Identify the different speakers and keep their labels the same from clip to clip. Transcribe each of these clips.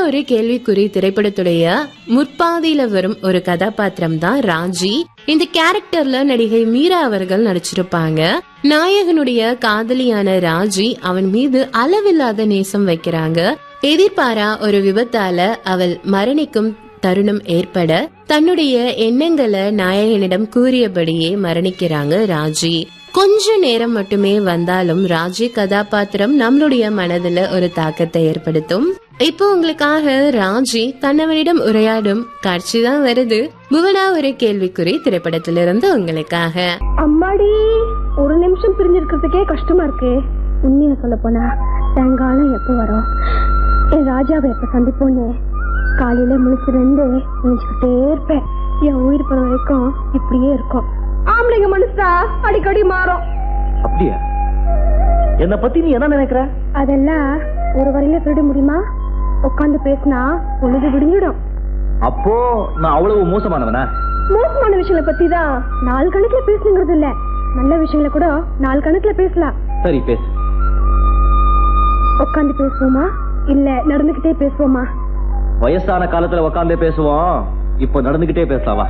Speaker 1: ஒரு கேள்விக்குறி திரைப்படத்துடைய முற்பாதியில வரும் ஒரு கதாபாத்திரம் தான் ராஜி இந்த கேரக்டர்ல நடிகை மீரா அவர்கள் நடிச்சிருப்பாங்க நாயகனுடைய காதலியான ராஜி அவன் மீது அளவில்லாத நேசம் வைக்கிறாங்க எதிர்பாரா ஒரு விபத்தால அவள் மரணிக்கும் தருணம் ஏற்பட தன்னுடைய எண்ணங்களை நாயகனிடம் கூறியபடியே மரணிக்கிறாங்க ராஜி கொஞ்ச நேரம் மட்டுமே வந்தாலும் ராஜி கதாபாத்திரம் நம்மளுடைய மனதுல ஒரு தாக்கத்தை ஏற்படுத்தும் இப்போ உங்களுக்காக ராஜி கணவனிடம் உரையாடும் காட்சி தான் வருது புவனா ஒரு கேள்விக்குறி திரைப்படத்திலிருந்து உங்களுக்காக
Speaker 2: அம்மாடி ஒரு நிமிஷம் பிரிஞ்சிருக்கிறதுக்கே கஷ்டமா இருக்கு உண்மையா சொல்ல போனா சாயங்காலம் எப்போ வரும் என் ராஜாவை எப்ப சந்திப்போன்னு காலையில முழிச்சிருந்து நினைச்சுக்கிட்டே இருப்பேன் என் உயிர் போற வரைக்கும் இப்படியே இருக்கும் ஆம்பளைங்க மனுஷா அடிக்கடி மாறும்
Speaker 3: அப்படியா என்ன பத்தி நீ என்ன நினைக்கிற
Speaker 2: அதெல்லாம் ஒரு வரையில சொல்லிட முடியுமா உட்காந்து பேசினா பொழுது விடிஞ்சிடும்
Speaker 3: அப்போ நான் அவ்வளவு மோசமானவனா
Speaker 2: மோசமான விஷயங்களை பத்தி தான் நாலு கணக்குல பேசணுங்கிறது இல்ல நல்ல விஷயங்களை கூட நாலு கணக்குல பேசலாம்
Speaker 3: சரி பேசு
Speaker 2: உட்காந்து பேசுவோமா இல்ல நடந்துகிட்டே பேசுவோமா
Speaker 3: வயசான காலத்துல உக்காந்தே பேசுவோம் இப்போ நடந்துகிட்டே பேசலாவா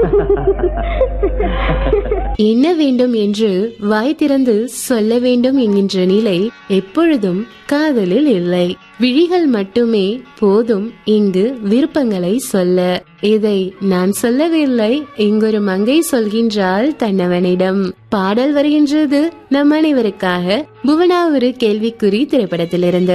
Speaker 1: என்ன வேண்டும் என்று வாய் திறந்து சொல்ல வேண்டும் என்கின்ற நிலை எப்பொழுதும் காதலில் இல்லை விழிகள் மட்டுமே போதும் இங்கு விருப்பங்களை சொல்ல இதை நான் சொல்லவில்லை இங்கொரு மங்கை சொல்கின்றாள் தன்னவனிடம் பாடல் வருகின்றது நம் அனைவருக்காக புவனா ஒரு கேள்விக்குறி திரைப்படத்திலிருந்து